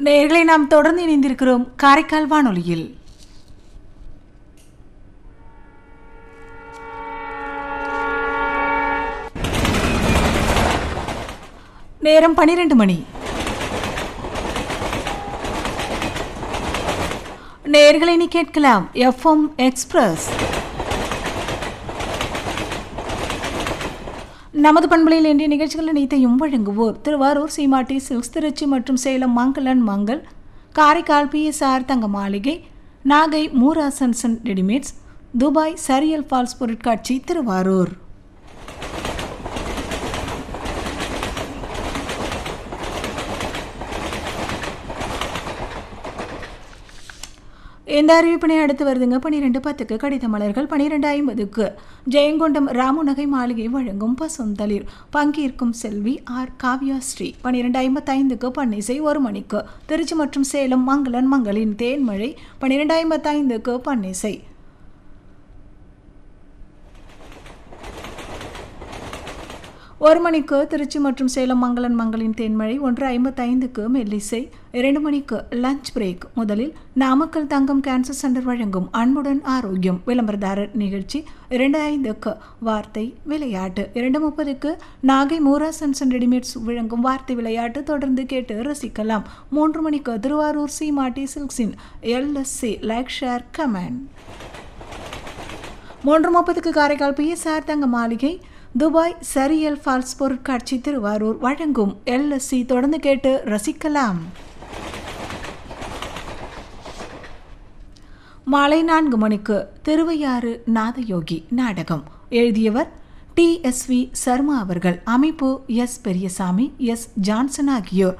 நேர்களை நாம் தொடர்ந்து இணைந்திருக்கிறோம் காரைக்கால் வானொலியில் நேரம் பனிரெண்டு மணி நேர்களை நீ கேட்கலாம் எஃப்எம் எக்ஸ்பிரஸ் நமது பண்பலையில் இன்றைய நிகழ்ச்சிகள் அனைத்தையும் வழங்குவோர் திருவாரூர் சீமாட்டி சில்க்ஸ் திருச்சி மற்றும் சேலம் மங்களன் மங்கள் காரைக்கால் பிஎஸ்ஆர் தங்க மாளிகை நாகை மூராசன்சன் ரெடிமேட்ஸ் துபாய் சரியல் ஃபால்ஸ் பொருட்காட்சி திருவாரூர் இந்த அறிவிப்பினை அடுத்து வருதுங்க பனிரெண்டு பத்துக்கு கடித மலர்கள் பனிரெண்டு ஐம்பதுக்கு ஜெயங்கொண்டம் ராமுநகை மாளிகை வழங்கும் பசுந்தளிர் பங்கேற்கும் செல்வி ஆர் காவ்யா ஸ்ரீ பனிரெண்டு ஐம்பத்தைந்துக்கு பன்னிசை ஒரு மணிக்கு திருச்சி மற்றும் சேலம் மங்களன் மங்களின் தேன்மழை பனிரெண்டு ஐம்பத்தைந்துக்கு பன்னிசை ஒரு மணிக்கு திருச்சி மற்றும் சேலம் மங்களன் மங்களின் தேன்மழை ஒன்று ஐம்பத்தைந்துக்கு மெல்லிசை இரண்டு மணிக்கு லஞ்ச் பிரேக் முதலில் நாமக்கல் தங்கம் கேன்சர் சென்டர் வழங்கும் அன்புடன் ஆரோக்கியம் விளம்பரதாரர் நிகழ்ச்சி இரண்டு ஐந்துக்கு வார்த்தை விளையாட்டு இரண்டு முப்பதுக்கு நாகை மூரா சன்சன் ரெடிமேட்ஸ் வழங்கும் வார்த்தை விளையாட்டு தொடர்ந்து கேட்டு ரசிக்கலாம் மூன்று மணிக்கு திருவாரூர் சி மாட்டி சில்க்ஸின் எல்எஸ்சி லைக் ஷேர் கமெண்ட் மூன்று முப்பதுக்கு காரைக்கால் பிஎஸ்ஆர் தங்க மாளிகை துபாய் சரியல் ஃபால்ஸ் பொருட்காட்சி திருவாரூர் வழங்கும் எல்எஸ்சி தொடர்ந்து கேட்டு ரசிக்கலாம் மாலை நான்கு மணிக்கு திருவையாறு நாதயோகி நாடகம் எழுதியவர் டி எஸ் வி சர்மா அவர்கள் அமைப்பு எஸ் பெரியசாமி எஸ் ஜான்சன் ஆகியோர்